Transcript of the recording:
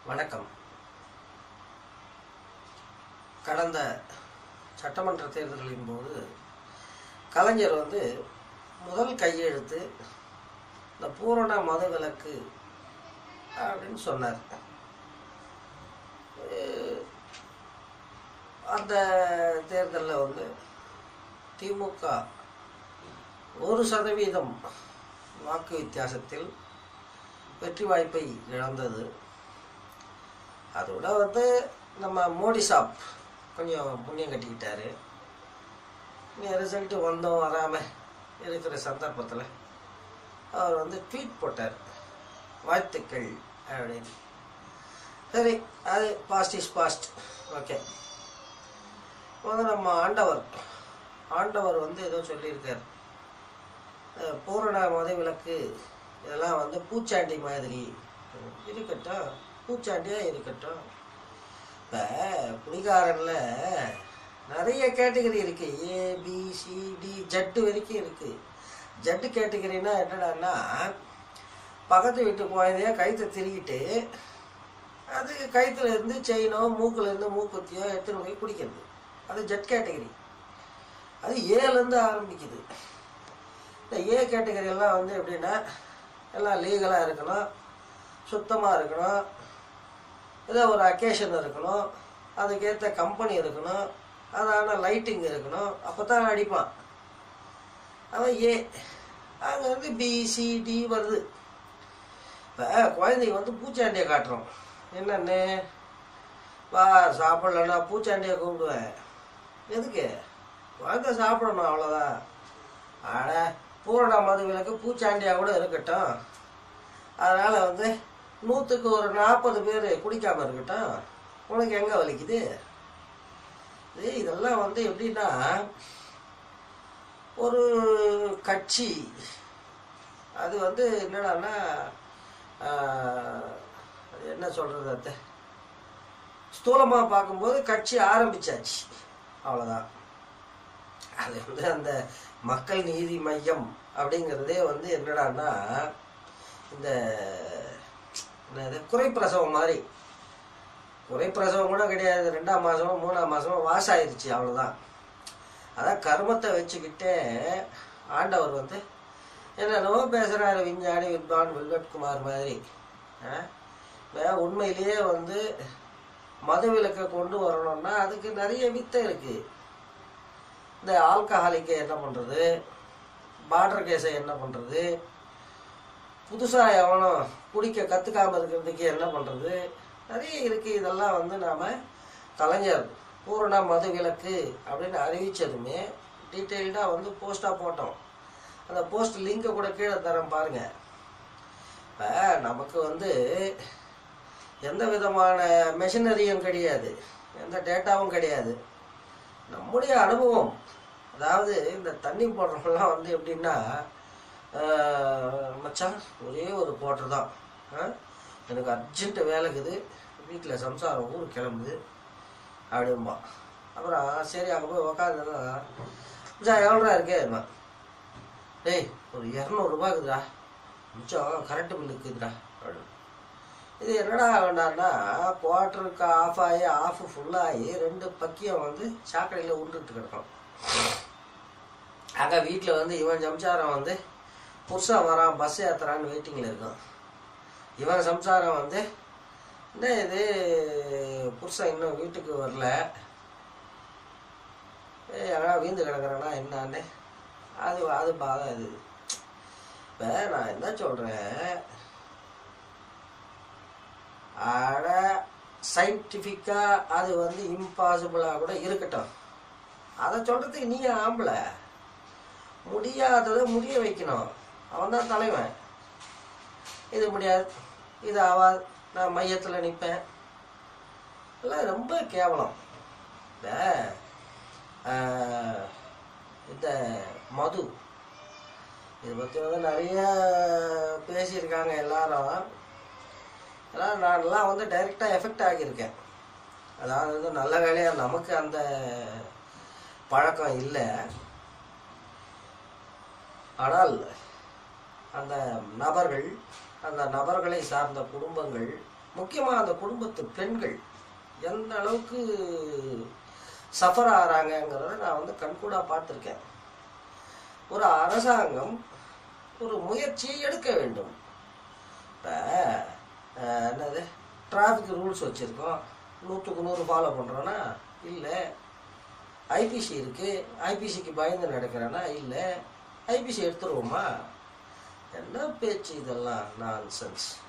வணக்கம் கடந்த சட்டமன்ற தேர்தல்களின் போது கலைஞர் வந்து முதல் கையெழுத்து இந்த பூரண மதவிலக்கு அப்படின்னு சொன்னார் அஹ் அந்த தேர்தலில் வந்து திமுக ஒரு சதவீதம் வாக்கு வித்தியாசத்தில் வெற்றி வாய்ப்பை இழந்தது அதோட வந்து நம்ம மோடி சாப் கொஞ்சம் புண்ணியம் கட்டிக்கிட்டாரு ரிசல்ட்டு வந்தோம் வராமல் இருக்கிற சந்தர்ப்பத்தில் அவர் வந்து ட்வீட் போட்டார் வாழ்த்துக்கள் அப்படின்னு சரி அது பாஸ்ட் இஸ் பாஸ்ட் ஓகே வந்து நம்ம ஆண்டவர் ஆண்டவர் வந்து ஏதோ சொல்லியிருக்கார் அஹ் பூரண மத விளக்கு இதெல்லாம் வந்து பூச்சாண்டி மாதிரி இருக்கட்டும் பூச்சாண்டியா இருக்கட்டும் இப்போ குடிகாரன்ல நிறைய கேட்டகரி இருக்கு A B C D Z வரைக்கும் இருக்கு ஜட்டு கேட்டகரினா என்னடான்னா பக்கத்து வீட்டு குழந்தைய கயிற்றை திருகிட்டு அது கயிற்றுல இருந்து செயினோ மூக்குல இருந்து மூக்குத்தியோ எடுத்துன்னு போய் குடிக்கிறது அது ஜட் கேட்டகரி அது ஏலேருந்து ஆரம்பிக்குது இந்த ஏ கேட்டகரி எல்லாம் வந்து எப்படின்னா எல்லாம் லீகலாக இருக்கணும் சுத்தமாக இருக்கணும் ஏதோ ஒரு அக்கேஷன் இருக்கணும் அதுக்கேற்ற கம்பெனி இருக்கணும் அதான லைட்டிங் இருக்கணும் அப்போ தான் அடிப்பான் அவன் ஏ அங்கே வந்து பிசிடி வருது இப்போ குழந்தைக்கு வந்து பூச்சாண்டியை காட்டுறோம் என்னன்னு வா சாப்பிட்லன்னா பூச்சாண்டியை கூப்பிடுவேன் எதுக்கு குழந்தை சாப்பிடணும் அவ்வளோதான் ஆட பூரண மது விலக்கு பூச்சாண்டியா கூட இருக்கட்டும் அதனால் வந்து நூற்றுக்கு ஒரு நாற்பது பேர் குடிக்காமல் இருக்கட்டும் உனக்கு எங்கே வலிக்குது இது இதெல்லாம் வந்து எப்படின்னா ஒரு கட்சி அது வந்து என்னடான்னா ஆஹ், அது என்ன சொல்கிறது அது ஸ்தூலமாக பார்க்கும்போது கட்சி ஆரம்பிச்சாச்சு அவ்வளோதான் அது வந்து அந்த மக்கள் நீதி மையம் அப்படிங்கிறதே வந்து என்னடான்னா இந்த என்னது குறைப்பிரசவம் மாதிரி குறைப்பிரசவம் கூட கிடையாது ரெண்டாம் மாசமோ மூணாம் மாசமோ வாஸ் ஆயிருச்சு அவ்வளோதான் அதான் கர்மத்தை வச்சுக்கிட்டே ஆண்டவர் வந்து என்னென்னவோ பேசுகிறாரு விஞ்ஞானி வித்வான் வில்வட்குமார் மாதிரி ஆ? இப்ப உண்மையிலேயே வந்து மதுவிலக்கை கொண்டு வரணும்னா அதுக்கு நிறைய வித்தை இருக்குது இந்த ஆல்கஹாலிக்கை என்ன பண்ணுறது பார்டர் கேஸை என்ன பண்ணுறது புதுசாக எவனும் குடிக்க கற்றுக்காமல் இருக்கிறதுக்கு என்ன பண்ணுறது நிறைய இருக்குது இதெல்லாம் வந்து நாம் கலைஞர் பூரண மது விலக்கு அப்படின்னு அறிவித்ததுமே டீட்டெயில்டாக வந்து போஸ்ட்டாக போட்டோம் அந்த போஸ்ட் லிங்கை கூட கீழே தரேன் பாருங்கள் இப்போ நமக்கு வந்து எந்த விதமான மெஷினரியும் கிடையாது எந்த டேட்டாவும் கிடையாது நம்முடைய அனுபவம் அதாவது இந்த தண்ணி போடுறவங்கலாம் வந்து எப்படின்னா ஆஹ், மச்சான் ஒரே ஒரு போட்டர் தான் ஆ? எனக்கு அர்ஜென்ட் வேலைக்குது வீட்டில் சம்சாரம் ஊருக்கு கிளம்புது அப்படிம்பா அப்புறம் சரி அங்கே போய் உக்காந்துன்னா மச்சான் எவ்வளோடா இருக்கே டேய் ஒரு இரநூறுபா இருக்குதுடா மிச்சம் கரண்ட் பில்லு இருக்குதுடா அப்படின்னு இது என்னடா வேண்டாம்னா குவார்ட்டருக்கு ஆஃப் ஆகி ஆஃப் ஃபுல்லாகி ரெண்டு பக்கியம் வந்து சாக்கடையில் உருண்டுட்டு கிடக்கும் அங்கே வீட்டில் வந்து இவன் சம்சாரம் வந்து புருஷன் வரான் பஸ் ஏற்றுறான்னு வெயிட்டிங்கில் இருக்கும் இவன் சம்சாரம் வந்து என்ன இது புருஷன் இன்னும் வீட்டுக்கு வரல ஏய் எங்கடா வீந்து கிடக்குறானா என்னான்னு அது அது பாதம் இது இப்போ நான் என்ன சொல்கிறேன் ஆட சயின்டிஃபிக்காக அது வந்து இம்பாசிபிளாக கூட இருக்கட்டும் அதை சொல்கிறதுக்கு நீ ஆம்பளை முடியாததை முடிய வைக்கணும் அவன் தான் தலைவன் இது முடியாது இது ஆவாது நான் மையத்தில் நிற்பேன் எல்லாம் ரொம்ப கேவலம் இந்த ஆஹ், இந்த மது இதை பற்றி வந்து நிறைய பேசியிருக்காங்க எல்லாரும் ஆனால் நான்லாம் வந்து டைரெக்டாக எஃபெக்ட் ஆகியிருக்கேன் அதாவது வந்து நல்ல வேலையாக நமக்கு அந்த பழக்கம் இல்லை ஆனால் அந்த நபர்கள் அந்த நபர்களை சார்ந்த குடும்பங்கள் முக்கியமாக அந்த குடும்பத்து பெண்கள் எந்த அளவுக்கு சஃபர் ஆகிறாங்கங்கிறத நான் வந்து கண்கூடா பார்த்துருக்கேன் ஒரு அரசாங்கம் ஒரு முயற்சியை எடுக்க வேண்டும் இப்போ என்னது டிராஃபிக் ரூல்ஸ் வச்சுருக்கோம் நூற்றுக்கு நூறு ஃபாலோ பண்ணுறோன்னா இல்லை ஐபிசி இருக்குது ஐபிசிக்கு பயந்து நடக்கிறேன்னா இல்லை ஐபிசி எடுத்துருவோமா என்ன பேச்சு இதெல்லாம் நான்சென்ஸ்